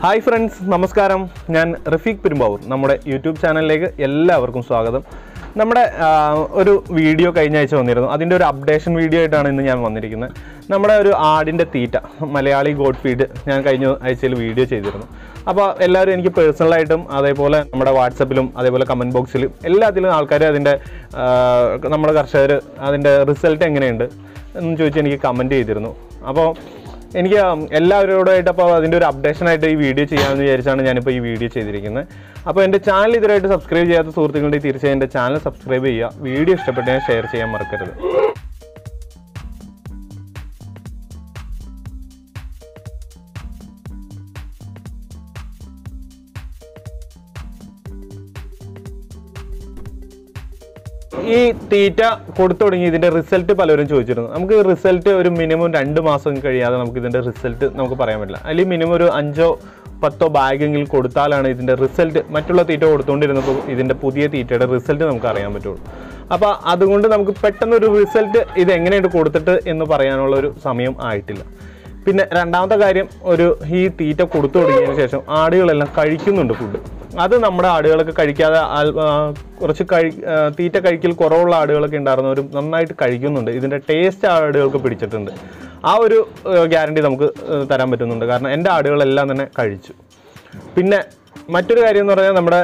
hi friends നമസ്കാരം ഞാൻ റഫീഖ് പെരുമ്പാവൂർ നമ്മുടെ യൂട്യൂബ് ചാനലിലേക്ക് എല്ലാവർക്കും സ്വാഗതം നമ്മുടെ ആ, ഒരു വീഡിയോ കഴിഞ്ഞ ആഴ്ച വന്നിരുന്നു അതിൻ്റെ ഒരു അപ്ഡേഷൻ വീഡിയോ ആയിട്ടാണ് ഇന്ന് ഞാൻ വന്നിരിക്കുന്നത് നമ്മുടെ ഒരു ആടിൻ്റെ തീറ്റ മലയാളി ഗോഡ് ഫീഡ് ഞാൻ കഴിഞ്ഞ ആഴ്ചയിൽ വീഡിയോ ചെയ്തിരുന്നു അപ്പോൾ എല്ലാവരും എനിക്ക് പേഴ്സണലായിട്ടും അതേപോലെ നമ്മുടെ വാട്സപ്പിലും അതേപോലെ കമൻറ്റ് ബോക്സിലും എല്ലാത്തിലും ആൾക്കാർ അതിൻ്റെ ആ, നമ്മുടെ കർഷകർ അതിൻ്റെ റിസൾട്ട് എങ്ങനെയുണ്ട് എന്ന് ചോദിച്ച് എനിക്ക് കമൻറ്റ് ചെയ്തിരുന്നു അപ്പോൾ എനിക്ക് എല്ലാവരോടായിട്ട് അപ്പോൾ അതിൻ്റെ ഒരു അപ്ഡേഷനായിട്ട് ഈ വീഡിയോ ചെയ്യാമെന്ന് വിചാരിച്ചാണ് ഞാനിപ്പോൾ ഈ വീഡിയോ ചെയ്തിരിക്കുന്നത് അപ്പോൾ എൻ്റെ ചാനൽ ഇതുവരെയായിട്ട് സബ്സ്ക്രൈബ് ചെയ്യാത്ത സുഹൃത്തുക്കളുണ്ടെങ്കിൽ തീർച്ചയായും എൻ്റെ ചാനൽ സബ്സ്ക്രൈബ് ചെയ്യുക വീഡിയോ ഇഷ്ടപ്പെട്ടെങ്കിൽ ഷെയർ ചെയ്യാൻ മറക്കരുത് ഈ തീറ്റ കൊടുത്തു തുടങ്ങി ഇതിന്റെ റിസൾട്ട് പലരും ചോദിച്ചിരുന്നു നമുക്ക് റിസൾട്ട് ഒരു മിനിമം രണ്ട് മാസം കഴിയാതെ നമുക്ക് ഇതിന്റെ റിസൾട്ട് നമുക്ക് പറയാൻ പറ്റില്ല അല്ലെങ്കിൽ മിനിമം ഒരു അഞ്ചോ പത്തോ ബാഗെങ്കിലും കൊടുത്താലാണ് ഇതിന്റെ റിസൾട്ട് മറ്റുള്ള തീറ്റ കൊടുത്തുകൊണ്ടിരുന്നപ്പോൾ ഇതിന്റെ പുതിയ തീറ്റയുടെ റിസൾട്ട് നമുക്ക് അറിയാൻ പറ്റുള്ളൂ അപ്പോൾ അതുകൊണ്ട് നമുക്ക് പെട്ടെന്ന് ഒരു റിസൾട്ട് ഇത് എങ്ങനെയാണ് കൊടുത്തിട്ട് എന്ന് പറയാനുള്ള ഒരു സമയം ആയിട്ടില്ല പിന്നെ രണ്ടാമത്തെ കാര്യം ഒരു ഈ തീറ്റ കൊടുത്തു തുടങ്ങിയതിന് ശേഷം ആടുകളെല്ലാം കഴിക്കുന്നുണ്ട് ഫുഡ് അത് നമ്മുടെ ആടുകളൊക്കെ കഴിക്കാതെ ആൽ- ആ, കുറച്ച് കഴി ആ, തീറ്റ കഴിക്കൽ കുറവുള്ള ആടുകളൊക്കെ ഉണ്ടായിരുന്നവർ നന്നായിട്ട് കഴിക്കുന്നുണ്ട് ഇതിൻ്റെ ടേസ്റ്റ് ആടുകൾക്ക് പിടിച്ചിട്ടുണ്ട് ആ ഒരു ഗ്യാരണ്ടി നമുക്ക് ഏ, തരാൻ പറ്റുന്നുണ്ട് കാരണം എൻ്റെ ആടുകളെല്ലാം തന്നെ കഴിച്ചു പിന്നെ മറ്റൊരു കാര്യം എന്ന് പറഞ്ഞാൽ നമ്മുടെ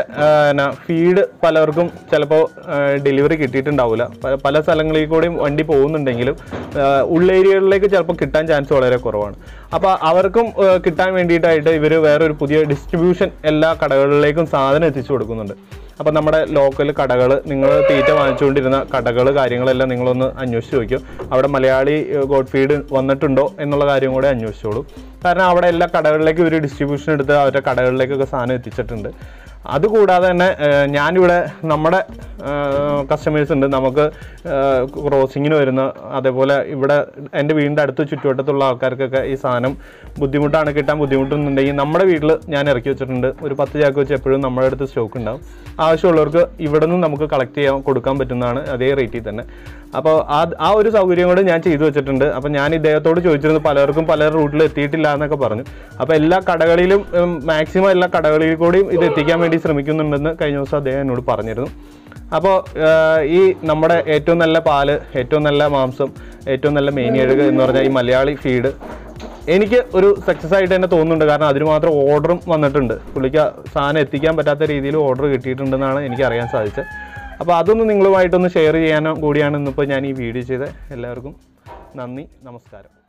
ഫീഡ് പലർക്കും ചിലപ്പോൾ ഡെലിവറി കിട്ടിയിട്ടുണ്ടാവില്ല പല- പല സ്ഥലങ്ങളിൽ കൂടെയും വണ്ടി പോകുന്നുണ്ടെങ്കിലും ഉള്ളേരിയകളിലേക്ക് ചിലപ്പോൾ കിട്ടാൻ ചാൻസ് വളരെ കുറവാണ് അപ്പോൾ അവർക്കും ആ, കിട്ടാൻ വേണ്ടിയിട്ടായിട്ട് ഇവർ വേറൊരു പുതിയ ഡിസ്ട്രിബ്യൂഷൻ എല്ലാ കടകളിലേക്കും സാധനം എത്തിച്ചു കൊടുക്കുന്നുണ്ട് അപ്പോൾ നമ്മുടെ ലോക്കൽ കടകൾ നിങ്ങൾ തീറ്റ വാങ്ങിച്ചുകൊണ്ടിരുന്ന കടകൾ കാര്യങ്ങളെല്ലാം നിങ്ങളൊന്ന് അന്വേഷിച്ച് നോക്കിയോ അവിടെ മലയാളി ഗോഡ് ഫീഡ് വന്നിട്ടുണ്ടോ എന്നുള്ള കാര്യം കൂടെ അന്വേഷിച്ചോളൂ കാരണം അവിടെ എല്ലാ കടകളിലേക്കും ഒരു ഡിസ്ട്രിബ്യൂഷൻ എടുത്ത് അവരുടെ കടകളിലേക്കൊക്കെ സാധനം എത്തിച്ചിട്ടുണ്ട് അതുകൂടാതെ തന്നെ ഏഹ്, ഞാനിവിടെ നമ്മുടെ കസ്റ്റമേഴ്സ് ഉണ്ട് നമുക്ക് ക്രോസിങ്ങിന് വരുന്ന അതേപോലെ ഇവിടെ എൻ്റെ വീടിൻ്റെ അടുത്ത് ചുറ്റുവട്ടത്തുള്ള ആൾക്കാർക്കൊക്കെ ഈ സാധനം ബുദ്ധിമുട്ടാണ് കിട്ടാൻ ബുദ്ധിമുട്ടുന്നുണ്ടെങ്കിൽ നമ്മുടെ വീട്ടിൽ ഞാൻ ഇറക്കി വെച്ചിട്ടുണ്ട് ഒരു പത്ത് ചാക്ക് വെച്ച് എപ്പോഴും നമ്മുടെ അടുത്ത് സ്റ്റോക്ക് ഉണ്ടാവും ആവശ്യമുള്ളവർക്ക് ഇവിടെ നിന്ന് നമുക്ക് കളക്ട് ചെയ്യാൻ കൊടുക്കാൻ പറ്റുന്നതാണ് അതേ റേറ്റിൽ തന്നെ അപ്പോൾ ആ ആ ഒരു സൗകര്യം കൂടെ ഞാൻ ചെയ്തു വെച്ചിട്ടുണ്ട് അപ്പോൾ ഞാൻ ഇദ്ദേഹത്തോട് ചോദിച്ചിരുന്നു പലർക്കും പല റൂട്ടിൽ എത്തിയിട്ടില്ല എന്നൊക്കെ പറഞ്ഞു അപ്പോൾ എല്ലാ കടകളിലും മാക്സിമം എല്ലാ കടകളിൽ കൂടിയും ഇത് എത്തിക്കാൻ വേണ്ടി ശ്രമിക്കുന്നുണ്ടെന്ന് കഴിഞ്ഞ ദിവസം അദ്ദേഹം എന്നോട് പറഞ്ഞിരുന്നു അപ്പോൾ ഈ നമ്മുടെ ഏറ്റവും നല്ല പാല് ഏറ്റവും നല്ല മാംസം ഏറ്റവും നല്ല മേനിയഴുക എന്ന് പറഞ്ഞാൽ ഈ മലയാളി ഫീഡ് എനിക്ക് ഒരു സക്സസ് ആയിട്ട് തന്നെ തോന്നുന്നുണ്ട് കാരണം അതിന് മാത്രം ഓർഡറും വന്നിട്ടുണ്ട് പുള്ളിക്ക് സാധനം എത്തിക്കാൻ പറ്റാത്ത രീതിയിൽ ഓർഡർ കിട്ടിയിട്ടുണ്ടെന്നാണ് എനിക്ക് അറിയാൻ സാധിച്ചത് അപ്പോൾ അതൊന്ന് നിങ്ങളുമായിട്ടൊന്ന് ഷെയർ ചെയ്യാനും കൂടിയാണ് ഇന്നിപ്പോൾ ഞാൻ ഈ വീഡിയോ ചെയ്തത് എല്ലാവർക്കും നന്ദി നമസ്കാരം